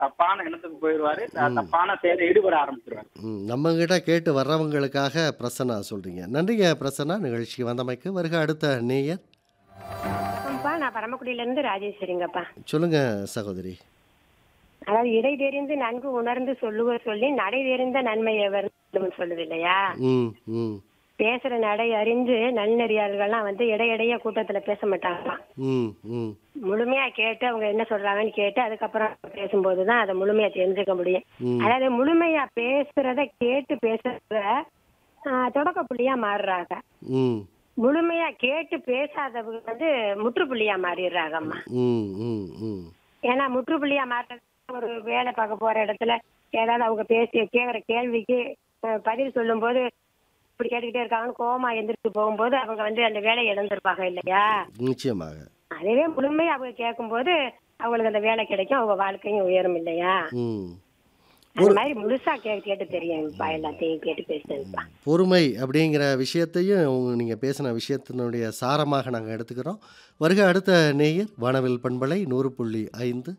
தப்பான எண்ணத்துக்கு போயிடுவாரு த- தப்பான செயலை ஈடுபட ஆரம்பிச்சிருவாரு ம் நம்மக்கிட்ட கேட்டு வர்றவங்களுக்காக பிரசன்னா சொல்கிறீங்க நன்றிங்க பிரசன்னா நிகழ்ச்சிக்கு வந்தமைக்கு வருக அடுத்த நேயர் அப்பா நான் பரமக்குடியில இருந்து ராஜேஸ்வரிங்கப்பா சொல்லுங்கள் சகோதரி அதாவது இடை தெரிந்து நன்கு உணர்ந்து சொல்லுவர் சொல்லி நடை தெரிந்த நன்மையை வரும் சொல்லுது இல்லையா ம் ம் பேசுற நடை அறிந்து நன்னெறியாளர்கள்லாம் வந்து இடையிடைய கூட்டத்துல பேச மாட்டாங்களாம் ம் ம் முழுமையா கேட்டு அவங்க என்ன சொல்றாங்கன்னு கேட்டு அதுக்கப்புறம் பேசும்போதுதான் அதை முழுமையா தெரிஞ்சுக்க முடியும் ம். அதாவது முழுமையா பேசுறத கேட்டு பேசுறத ஆஹ், தொடக்க புள்ளியா மாறுறாங்க ம் முழுமையா கேட்டு பேசாதவங்க வந்து முற்றுப்புள்ளியா மாறிடுறாங்கம்மா ம் ம் ம் ஏன்னா முற்றுப்புள்ளியா மாற்ற ஒரு வேலை பார்க்க போற இடத்துல ஏதாவது அவங்க பேசி கேக்குற கேள்விக்கு அஹ், பதில் சொல்லும்போது இப்படி கேட்டுக்கிட்டே இருக்காங்கன்னு கோவமா எந்திரிச்சு போகும்போது அவங்க வந்து அந்த வேலையை இழந்திருப்பாங்க இல்லையா நிச்சயமாக அதுவே முழுமையா அவங்க கேட்கும்போது அவங்களுக்கு அந்த வேலை கிடைக்கும் அவங்க வாழ்க்கையும் உயரும் இல்லையா ம் அந்த மாதிரி முழுசா கேட்டு கேட்டு தெரியும்ப்பா எல்லாத்தையும் கேட்டு பேசுறதுப்பா பொறுமை அப்படிங்கிற விஷயத்தையும் நீங்கள் பேசின விஷயத்தினுடைய சாரமாக நாங்கள் எடுத்துக்கிறோம் வருக அடுத்த நேயர் வானவில் பண்பலை நூறு புள்ளி ஐந்து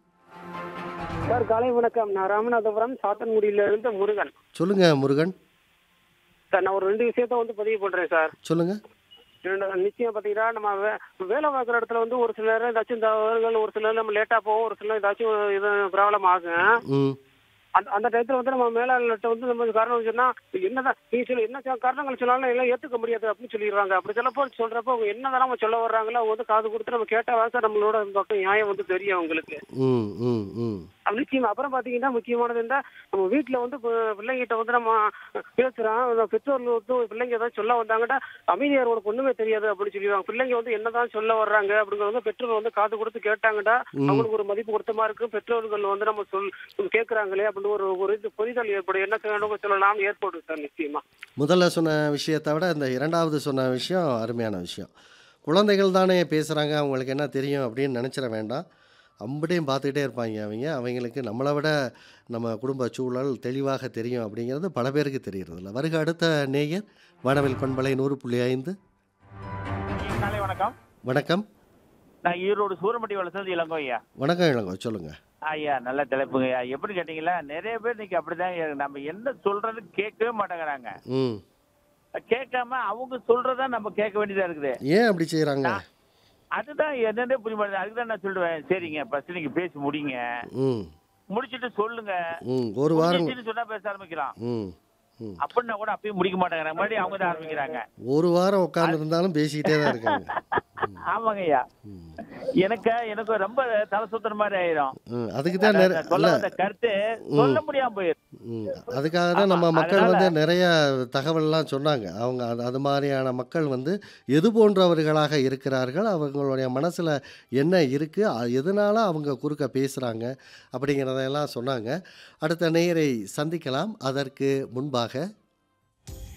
சார் காலை வணக்கம் நான் ராமநாதபுரம் சாத்தன்குடியில இருந்து முருகன் சொல்லுங்க முருகன் சார் நான் ஒரு ரெண்டு விஷயத்த வந்து பதிவு பண்றேன் சார் சொல்லுங்க இரண்டு- நிச்சயம் பாத்தீங்கன்னா நம்ம வே- வேலை பார்க்குற இடத்துல வந்து ஒரு சில நேரம் ஏதாச்சும் தவறுகள் ஒரு சில நேரம் நம்ம லேட்டா போவோம் ஒரு சில நேரம் ஏதாச்சும் இது ப்ராப்ளம் ஆகும் ம் அந்த அந்த டயத்துல வந்து நம்ம மேலாளர்கிட்ட வந்து நம்ம காரணம் சொன்னா என்னதான் நீ சொல்லு என்ன சொ- காரணங்கள் சொன்னாலும் எல்லாம் ஏத்துக்க முடியாது அப்படின்னு சொல்லிடுறாங்க அப்படி சிலப்போ சொல்றப்போ அவங்க என்னதான் நம்ம சொல்ல வர்றாங்களோ அவங்க வந்து காது கொடுத்து நம்ம கேட்டா சார் நம்மளோட பக்கம் நியாயம் வந்து தெரியும் அவங்களுக்கு ம் ம் ம் அப்ப நிச்சயம் அப்புறம் பாத்தீங்கன்னா முக்கியமானது என்ன நம்ம வீட்டுல வந்து பி- பிள்ளைங்கிட்ட வந்து நம்ம பேசுறோம் அந்த பெற்றோர்கள் வந்து ஒரு பிள்ளைங்க ஏதாவது சொல்ல வந்தாங்கன்னா அமைதியார் உனக்கு ஒண்ணுமே தெரியாது அப்படின்னு சொல்லிடுவாங்க பிள்ளைங்க வந்து என்னதான் சொல்ல வர்றாங்க அப்படிங்கறது வந்து பெற்றோர் வந்து காது கொடுத்து கேட்டாங்கன்னா அவங்களுக்கு ஒரு மதிப்பு கொடுத்த மாதிரி இருக்கும் பெற்றோர்கள் வந்து நம்ம சொல் கேட்கறாங்களே அப்படின்னு ஒரு ஒரு இது புரிதல் ஏற்படும் என்ன செய்யணும் சொல்லலாம் ஏற்படும் சார் நிச்சயமா முதல்ல சொன்ன விஷயத்தை விட இந்த இரண்டாவது சொன்ன விஷயம் அருமையான விஷயம் குழந்தைகள் தானே பேசுகிறாங்க அவங்களுக்கு என்ன தெரியும் அப்படின்னு நினச்சிட வேண்டாம் அம்படியும் பார்த்துக்கிட்டே இருப்பாங்க அவங்க அவங்களுக்கு நம்மளை விட நம்ம குடும்ப சூழல் தெளிவாக தெரியும் அப்படிங்கிறது பல பேருக்கு தெரியறதில்ல வருக அடுத்த நேயர் வானவில் பண்பலை நூறு புள்ளி ஐந்து காலை வணக்கம் வணக்கம் நான் ஈரோடு சூரமட்டி வளர்த்தது இளங்கோ ஐயா வணக்கம் இளங்கோ சொல்லுங்கள் ஐயா நல்ல தலைப்புங்க ஐயா எப்படி கேட்டீங்களா நிறைய பேர் இன்னைக்கு அப்படிதான் இருக்கு. நம்ம என்ன சொல்றது கேட்கவே மாட்டேங்கிறாங்க ம் கேட்காம அவங்க சொல்றதா நம்ம கேட்க வேண்டியதா இருக்குது ஏன் அப்படி செய்கிறாங்க அதுதான் என்னன்னே புரிய மாட்டேங்குது அதுக்கு தான் நான் சொல்லுவேன் சரிங்க ஃபர்ஸ்ட் நீங்க பேசி முடிங்க ம் முடிச்சிட்டு சொல்லுங்க ம் ஒரு வாரம் முடிச்சிட்டு சொன்னா பேச ஆரம்பிக்கலாம் ம் ம் அப்படின்னா கூட அப்பயும் முடிக்க மாட்டேங்கிறாங்க மறுபடியும் அவங்க தான் ஆரம்பிக்கிறாங்க ஒரு வாரம் உட்காந்துருந்தாலும் பேசிக்கிட்டே தான் இருக்காங்க ஆமாங்க ஐயா எனக்கு எனக்கு ரொம்ப தலை சுத்துற மாதிரி ஆயிரும் ம் அதுக்கு தான் அதாவது நிறைய நான் சொல்ல வந்த கருத்து சொல்ல முடியாம போயிரு ம் அதுக்காக தான் நம்ம ஆமா, மக்கள் அதனால- வந்து நிறைய தகவல்லாம் சொன்னாங்க அவங்க அது அது மாதிரியான மக்கள் வந்து எது போன்றவர்களாக இருக்கிறார்கள் அவங்களுடைய மனசில் என்ன இருக்குது எதனால அவங்க குறுக்க பேசுகிறாங்க அப்படிங்கிறதையெல்லாம் சொன்னாங்க அடுத்த நேயரை சந்திக்கலாம் அதற்கு முன்பாக